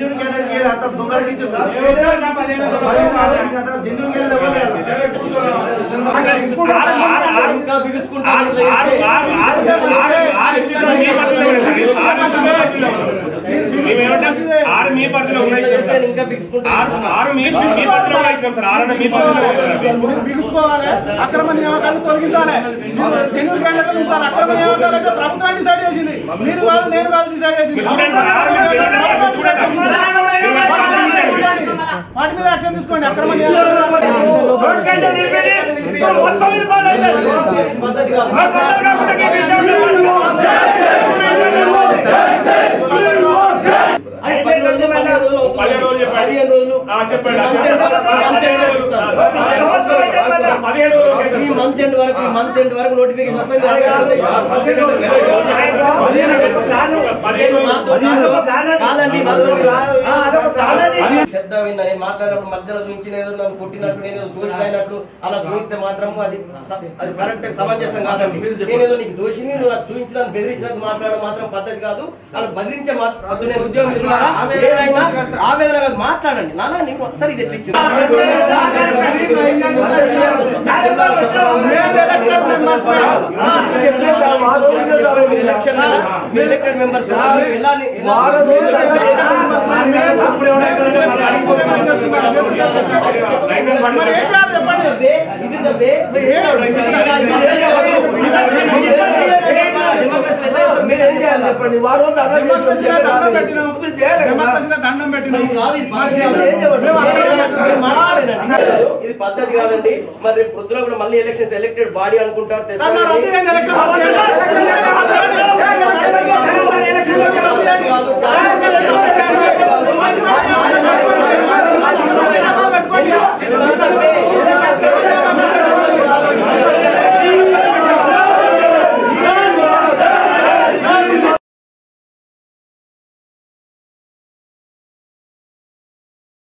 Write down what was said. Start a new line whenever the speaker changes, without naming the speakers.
Genuine candidate అంత దొంగలకి ఇచ్చారు genuine candidate
ఇంకా బిగుసుకుంటా
ఆరు ఆరు ఆరు ఆరు ఆరు ఆరు విషయాలు మీ పరిధిలో ఉన్నాయి సార్. ఆరు విషయాలు మీ పరిధిలో ఉన్నాయి. మేమేమంటాం? ఆరు మీ పరిధిలో ఉన్నాయి సార్.
చేస్తే ఇంకా బిగుసుకుంటా
ఆరు ఆరు మీ మీ పరిధిలో ఉన్నాయి సార్. ఆరు అంటే మీ పరిధిలో ఉన్నాయి.
మీరు బిగుసుకోవాలి అక్రమ నియామకాలు తొలగించాలి మీరు జెన్యున్ క్యాండిడేట్ ఉంచాలి అక్రమ నియామకాలు అయితే ప్రభుత్వం డిసైడ్ చేసింది మీరు కాదు నేను కాదు డిసైడ్ చేసింది
చూడండి సార్, ఆరు మీద చూడండి, చూడండి.
వాటి మీద యాక్షన్ తీసుకోండి అక్రమ నియామకాలు
పద్ధతి కాదు అది పది రోజులు, పదిహేను రోజులు అవుతుంది.
పదిహేను రోజులు చెప్పండి.
పదిహేను రోజులు
ఆ, చెప్పండి.
ఈ మంత్ ఎండ్ వరకు- ఈ మంత్ ఎండ్ వరకు ఇస్తారు.
పదిహేడు
ఈ మంత్ ఎండ్ వరకు ఈ మంత్ ఎండ్ వరకు నోటిఫికేషన్ వస్తుంది నాతో- నాతో- కాదండి నాతో శ్రద్ధ విన్నా నేను మాట్లాడినప్పుడు మధ్యలో చూపించి నేను ఏదో నన్ను కొట్టినట్టు నేను ఏదో దోషి అయినట్లు అలా చూపిస్తే మాత్రం అది అది కరెక్ట్ సమంజసం కాదండి నేనేదో నీకు దోషిని నువ్వు నాకు చూపించి నన్ను బెదిరించినట్టు మాట్లాడడం మాత్రం పద్ధతి కాదు అలా బెదిరించే మాత్రం వద్దు. నేను ఉద్యోగం ఇస్తున్నారా? ఏదైనా ఆవేదన కాదు మాట్లాడండి నాన్న నీకు ఒకసారి ఇది ఎట్లా ఎలక్టెడ్ మెంబర్స్ కదా మీరు వెళ్ళాలి
మరి ఏం చేయాలి చెప్పండి
ఇది ద వే మీరు ఏం చేయాలి చెప్పండి వారు
డెమోక్రసీలో దండం పెట్టినాం డెమోక్రసీలో దండం పెట్టినాం
ఇది పద్ధతి కాదండి మరి రేపు పొద్దున కూడా మళ్ళీ ఎలక్షన్స్ ఎలక్టెడ్ బాడీ అనుకుంటారు
సార్, మరి వద్దు,
తెస్తారు
ఏం ఎలక్షన్? ఎలక్షన్ లేదు, ఎలక్షన్ లేదు.